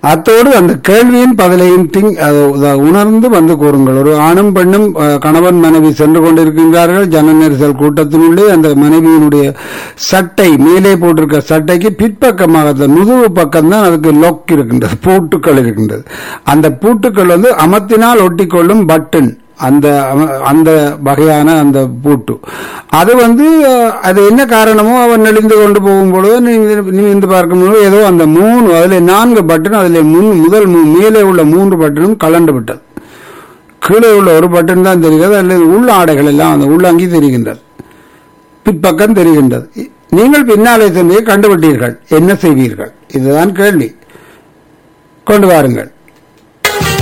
அத்தோடு அந்த கேள்வியின் பதிலையும் திங் அது உத- உணர்ந்து வந்து கூறுங்கள் ஒரு ஆணும் பெண்ணும் அஹ், கணவன் மனைவி சென்று கொண்டிருக்கின்றார்கள் ஜன நெரிசல் கூட்டத்தினுள்ளே அந்த மனைவியினுடைய சட்டை மேலே போட்டிருக்க சட்டைக்கு பிற்பக்கமாக அந்த முதுகு பக்கம் தான் அதுக்கு லொக் இருக்கின்றது பூட்டுக்கள் இருக்கின்றது அந்த பூட்டுக்கள் வந்து அமர்த்தினால் ஒட்டிக்கொள்ளும் பட்டன் அந்த அம- அந்த வகையான அந்த பூட்டு அது வந்து அஹ், அது என்ன காரணமோ அவன் நெளிந்து கொண்டு போகும்பொழுது நிமிந்து பார்க்கும்போது ஏதோ அந்த மூணு அதுல நான்கு பட்டன் அதுல முன் முதல் மூ- மேலே உள்ள மூன்று பட்டனும் கலண்டு விட்டது கீழே உள்ள ஒரு பட்டன் தான் தெரிகிறது அல்லது உள்ள ஆடைகள் எல்லாம் அந்த உள்ளங்கி தெரிகின்றது பிற்பக்கம் தெரிகின்றது இ- நீங்கள் பின்னாலே சென்று கண்டுவிட்டீர்கள் என்ன செய்வீர்கள் இதுதான் கேள்வி கொண்டு வாருங்கள்